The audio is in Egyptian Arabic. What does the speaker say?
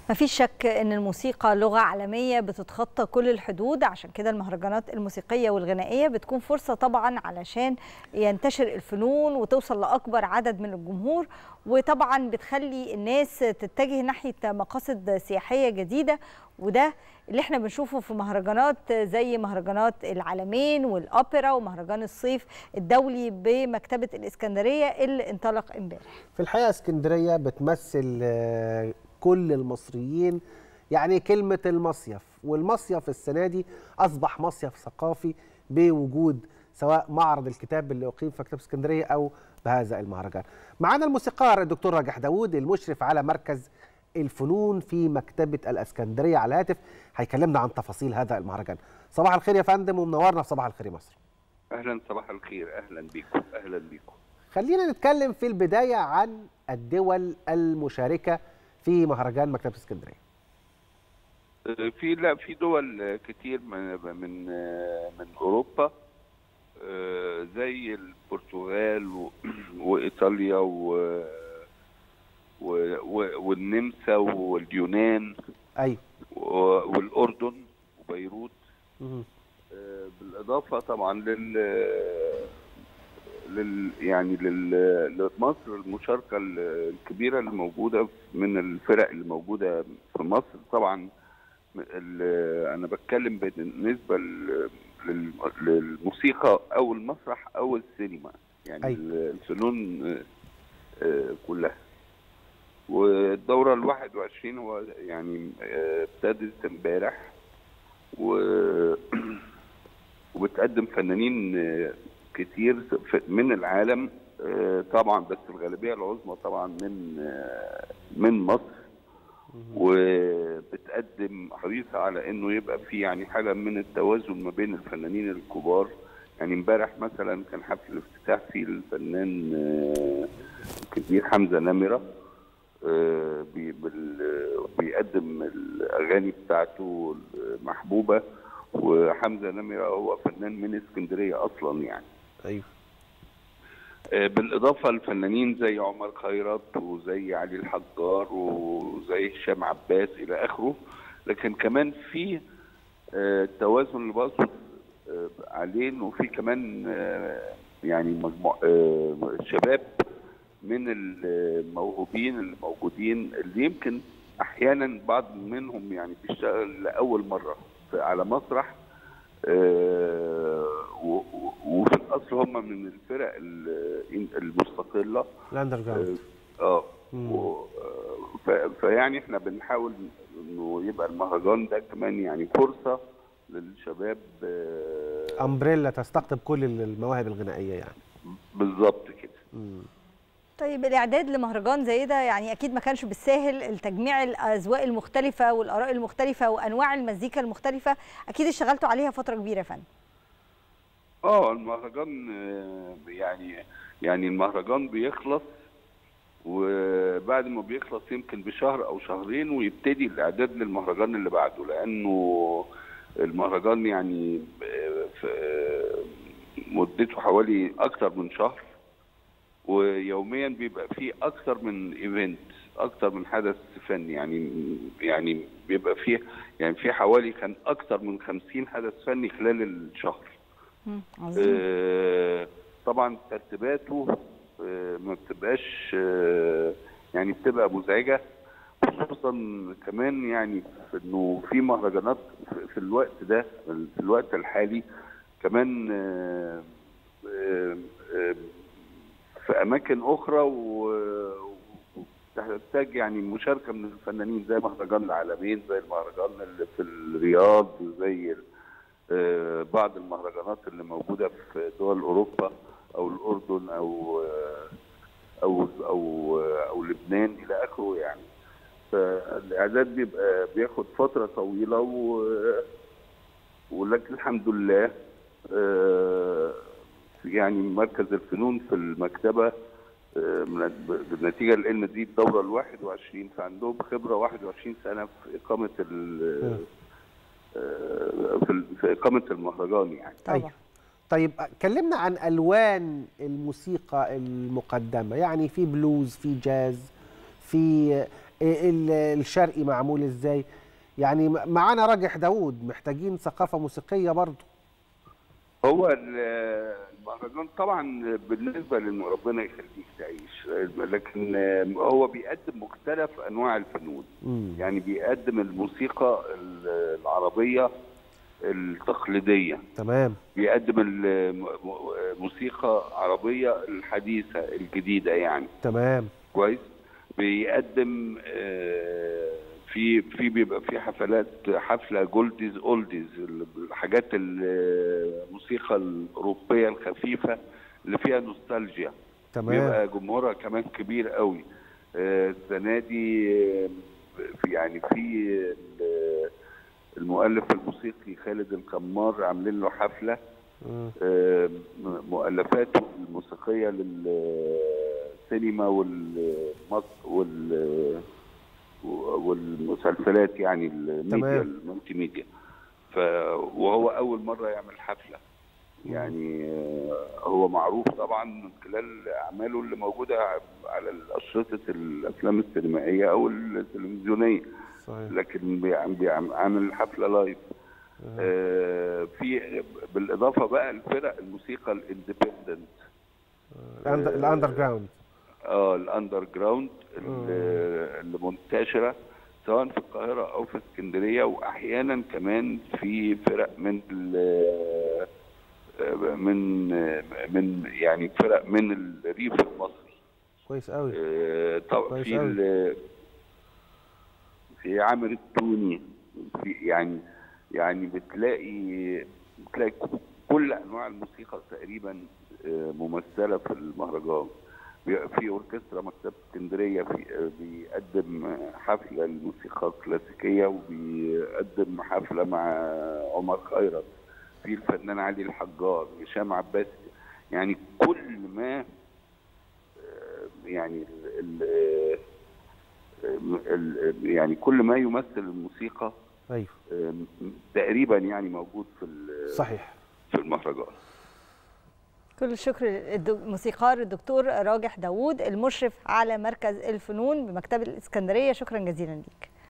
مفيش شك ان الموسيقى لغه عالميه بتتخطى كل الحدود عشان كده المهرجانات الموسيقيه والغنائيه بتكون فرصه طبعا علشان ينتشر الفنون وتوصل لاكبر عدد من الجمهور وطبعا بتخلي الناس تتجه ناحيه مقاصد سياحيه جديده وده اللي احنا بنشوفه في مهرجانات زي مهرجانات العالمين والاوبرا ومهرجان الصيف الدولي بمكتبه الاسكندريه اللي انطلق امبارح في الحقيقه اسكندريه بتمثل آه، كل المصريين يعني كلمه المصيف والمصيف السنه دي اصبح مصيف ثقافي بوجود سواء معرض الكتاب اللي اقيم في مكتبه اسكندريه او بهذا المهرجان. معانا الموسيقار الدكتور راجح داوود المشرف على مركز الفنون في مكتبه الاسكندريه على الهاتف هيكلمنا عن تفاصيل هذا المهرجان. صباح الخير يا فندم ومنورنا في صباح الخير يا مصر. اهلا صباح الخير اهلا بيكم اهلا بيكم خلينا نتكلم في البدايه عن الدول المشاركه في مهرجان مكتبه اسكندريه. في لا في دول كتير من من من اوروبا آه، زي البرتغال و- وايطاليا و و- و- والنمسا واليونان ايوه. و- والاردن وبيروت مهم. آه، بالاضافه طبعا لل لل يعني لل لمصر المشاركه ال- الكبيره اللي موجوده من الفرق اللي موجوده في مصر طبعا ال- انا بتكلم بالنسبه لل- لل- للموسيقى او المسرح او السينما يعني أيوة. الفنون آه، آه، كلها والدوره ال 21 هو يعني آه، ابتدت امبارح و وبتقدم فنانين آه، كتير ف- من العالم آه، طبعا بس الغالبيه العظمى طبعا من آه، من مصر وبتقدم حريصه على انه يبقى في يعني حاله من التوازن ما بين الفنانين الكبار يعني امبارح مثلا كان حفل الافتتاح فيه الفنان آه، الكبير حمزه نمره آه، بي- بال- بيقدم الاغاني بتاعته المحبوبه وحمزه نمره هو فنان من اسكندريه اصلا يعني ايوه. آه، بالاضافه لفنانين زي عمر خيرت وزي علي الحجار وزي هشام عباس الى اخره لكن كمان في آه، توازن اللي بقصد آه، عليه انه في كمان آه، يعني مجموع آه، شباب من الموهوبين اللي موجودين اللي يمكن احيانا بعض منهم يعني بيشتغل لاول مره في- على مسرح آه، و- و- وفي الاصل هم من الفرق ال- المستقله الاندر جراوند. اه مم. و- ف- فيعني احنا بنحاول انه يبقى المهرجان ده كمان يعني فرصه للشباب آه، امبريلا تستقطب كل المواهب الغنائيه يعني. بالظبط كده مم. طيب الاعداد لمهرجان زي ده يعني اكيد ما كانش بالساهل التجميع الاذواق المختلفه والاراء المختلفه وانواع المزيكا المختلفه اكيد اشتغلتوا عليها فتره كبيره يا فندم اه المهرجان آه، يعني يعني المهرجان بيخلص وبعد ما بيخلص يمكن بشهر او شهرين ويبتدي الاعداد للمهرجان اللي بعده لانه المهرجان يعني آه، في آه، مدته حوالي اكتر من شهر ويوميا بيبقى فيه اكتر من ايفنت اكتر من حدث فني يعني يعني بيبقى فيه يعني في حوالي كان اكتر من 50 حدث فني خلال الشهر مم، عظيم آه، طبعا ترتيباته آه، ما بتبقاش آه، يعني بتبقى مزعجه خصوصا كمان يعني في انه في مهرجانات في- في الوقت ده في الوقت الحالي كمان آه، آه، آه، في اماكن اخرى و- وتحتاج يعني مشاركه من الفنانين زي مهرجان العالمين زي المهرجان اللي في الرياض زي ال- آه، بعض المهرجانات اللي موجوده في دول اوروبا او الاردن او آه، او او آه، او لبنان الى اخره يعني فالاعداد بيبقى بياخد فتره طويله و ولكن الحمد لله آه، يعني مركز الفنون في المكتبه آه، من- بالنتيجه لان دي الدوره ال 21 فعندهم خبره 21 سنه في اقامه ال- آه، في ال- في اقامه المهرجان يعني طبعا أيوة. طيب كلمنا عن الوان الموسيقى المقدمه يعني في بلوز في جاز في إيه ال- الشرقي معمول ازاي يعني م- معانا راجح داوود محتاجين ثقافه موسيقيه برضو هو ال- المهرجان طبعا بالنسبه لان ربنا يخليك تعيش لكن هو بيقدم مختلف انواع الفنون مم. يعني بيقدم الموسيقى ال- العربيه التقليديه تمام بيقدم الم- الموسيقى عربيه الحديثه الجديده يعني تمام كويس بيقدم آه، في في بيبقى في حفلات حفله جولديز اولديز الحاجات الموسيقى الاوروبيه الخفيفه اللي فيها نوستالجيا تمام بيبقى جمهورها كمان كبير قوي آه، السنه دي آه، في يعني في ال- المؤلف الموسيقي خالد القمار عاملين له حفله مم. آه، مؤلفاته الموسيقيه للسينما والمص وال والمسلسلات يعني الميديا تمام. المالتي ميديا ف وهو اول مره يعمل حفله يعني آه، هو معروف طبعا من خلال اعماله اللي موجوده على اشرطه الافلام السينمائيه او التلفزيونيه صحيح لكن بيعم- بيعم- عامل حفله لايف آه، في بالاضافه بقى لفرق الموسيقى الاندبندنت الأند- الاندر جراوند اه الاندر جراوند اللي اللي منتشره سواء في القاهره او في اسكندريه واحيانا كمان في فرق من ال- من من يعني فرق من الريف المصري كويس قوي آه، طب كويس في أوي. ال- في عامر التوني في يعني يعني بتلاقي بتلاقي كل انواع الموسيقى تقريبا آه، ممثله في المهرجان بيبقى في اوركسترا مكتبه اسكندريه في آه، بيقدم حفله الموسيقى الكلاسيكيه وبيقدم حفله مع عمر خيرت في الفنان علي الحجار هشام عباس يعني كل ما آه، يعني ال ال ال يعني كل ما يمثل الموسيقى ايوه آه، تقريبا يعني موجود في ال- صحيح في المهرجان كل الشكر للموسيقار الدكتور راجح داوود المشرف على مركز الفنون بمكتبة الإسكندرية شكرا جزيلا ليك